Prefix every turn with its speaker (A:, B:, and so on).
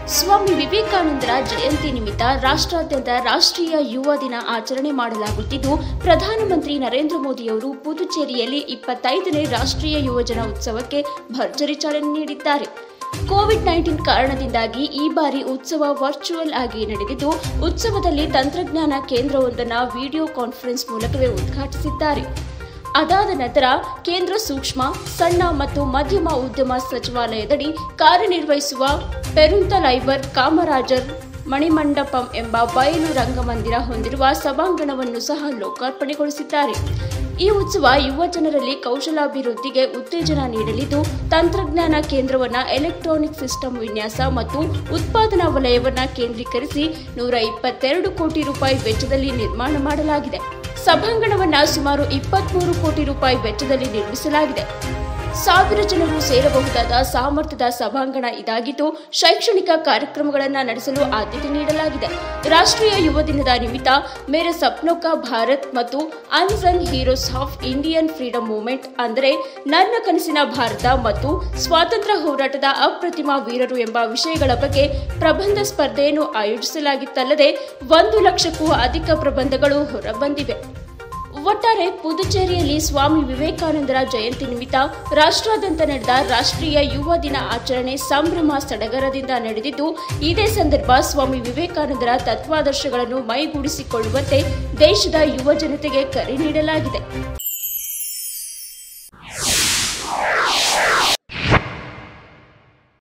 A: ಸ್ವಾಮಿ ವಿವೇಕಾನಂದರ ಜಯಂತಿ ನಿಮಿತ್ತ ರಾಷ್ಟ್ರಾದ್ಯಂತ ರಾಷ್ಟ್ರೀಯ ಯುವ ದಿನ ಆಚರಣೆ ಮಾಡಲಾಗುತ್ತಿದ್ದು ಪ್ರಧಾನಮಂತ್ರಿ ನರೇಂದ್ರ ಮೋದಿಯವರು ಪುದುಚೇರಿಯಲ್ಲಿ ಇಪ್ಪತ್ತೈದನೇ ರಾಷ್ಟ್ರೀಯ ಯುವಜನ ಉತ್ಸವಕ್ಕೆ ಭರ್ಜರಿ ಚಾಲನೆ ನೀಡಿದ್ದಾರೆ ಕೋವಿಡ್ ನೈನ್ಟೀನ್ ಕಾರಣದಿಂದಾಗಿ ಈ ಬಾರಿ ಉತ್ಸವ ವರ್ಚುವಲ್ ಆಗಿ ನಡೆದಿದ್ದು ಉತ್ಸವದಲ್ಲಿ ತಂತ್ರಜ್ಞಾನ ಕೇಂದ್ರವೊಂದನ್ನು ವಿಡಿಯೋ ಕಾನ್ಫರೆನ್ಸ್ ಮೂಲಕವೇ ಉದ್ಘಾಟಿಸಿದ್ದಾರೆ ಅದಾದ ನಂತರ ಕೇಂದ್ರ ಸೂಕ್ಷ್ಮ ಸಣ್ಣ ಮತ್ತು ಮಧ್ಯಮ ಉದ್ಯಮ ಸಚಿವಾಲಯದಡಿ ಕಾರ್ಯನಿರ್ವಹಿಸುವ ಪೆರುಂತಲೈವರ್ ಕಾಮರಾಜರ್ ಮಣಿಮಂಡಪಂ ಎಂಬ ಬಯಲು ರಂಗಮಂದಿರ ಹೊಂದಿರುವ ಸಭಾಂಗಣವನ್ನು ಸಹ ಲೋಕಾರ್ಪಣೆಗೊಳಿಸಿದ್ದಾರೆ ಈ ಉತ್ಸವ ಯುವ ಜನರಲ್ಲಿ ಕೌಶಲಾಭಿವೃದ್ಧಿಗೆ ಉತ್ತೇಜನ ನೀಡಲಿದ್ದು ತಂತ್ರಜ್ಞಾನ ಕೇಂದ್ರವನ್ನ ಎಲೆಕ್ಟ್ರಾನಿಕ್ ಸಿಸ್ಟಮ್ ವಿನ್ಯಾಸ ಮತ್ತು ಉತ್ಪಾದನಾ ವಲಯವನ್ನ ಕೇಂದ್ರೀಕರಿಸಿ ನೂರ ಇಪ್ಪತ್ತೆರಡು ಕೋಟಿ ರೂಪಾಯಿ ವೆಚ್ಚದಲ್ಲಿ ನಿರ್ಮಾಣ ಮಾಡಲಾಗಿದೆ ಸಭಾಂಗಣವನ್ನ ಸುಮಾರು ಇಪ್ಪತ್ಮೂರು ಕೋಟಿ ರೂಪಾಯಿ ವೆಚ್ಚದಲ್ಲಿ ನಿರ್ಮಿಸಲಾಗಿದೆ ಸಾವಿರ ಜನರು ಸೇರಬಹುದಾದ ಸಾಮರ್ಥ್ಯದ ಸಭಾಂಗಣ ಇದಾಗಿದ್ದು ಶೈಕ್ಷಣಿಕ ಕಾರ್ಯಕ್ರಮಗಳನ್ನು ನಡೆಸಲು ಆದ್ಯತೆ ನೀಡಲಾಗಿದೆ ರಾಷ್ಟ್ರೀಯ ಯುವ ದಿನದ ನಿಮಿತ್ತ ಮೇರೆ ಸಪ್ನೋಕಾ ಭಾರತ್ ಮತ್ತು unsung heroes of Indian freedom movement ಅಂದರೆ ನನ್ನ ಕನಸಿನ ಭಾರತ ಮತ್ತು ಸ್ವಾತಂತ್ರ್ಯ ಹೋರಾಟದ ಅಪ್ರತಿಮ ವೀರರು ಎಂಬ ವಿಷಯಗಳ ಬಗ್ಗೆ ಪ್ರಬಂಧ ಸ್ಪರ್ಧೆಯನ್ನು ಆಯೋಜಿಸಲಾಗಿತ್ತಲ್ಲದೆ ಒಂದು ಲಕ್ಷಕ್ಕೂ ಅಧಿಕ ಪ್ರಬಂಧಗಳು ಹೊರಬಂದಿವೆ ಒಟ್ಟಾರೆ ಪುದುಚೇರಿಯಲ್ಲಿ ಸ್ವಾಮಿ ವಿವೇಕಾನಂದರ ಜಯಂತಿ ನಿಮಿತ್ತ ರಾಷ್ಟ್ರಾದ್ಯಂತ ನಡೆದ ರಾಷ್ಟ್ರೀಯ ಯುವ ದಿನ ಆಚರಣೆ ಸಂಭ್ರಮ ಸಡಗರದಿಂದ ನಡೆದಿದ್ದು ಇದೇ ಸಂದರ್ಭ ಸ್ವಾಮಿ ವಿವೇಕಾನಂದರ ತತ್ವಾದರ್ಶಗಳನ್ನು ಮೈಗೂಡಿಸಿಕೊಳ್ಳುವಂತೆ ದೇಶದ ಯುವ ಜನತೆಗೆ ಕರೆ ನೀಡಲಾಗಿದೆ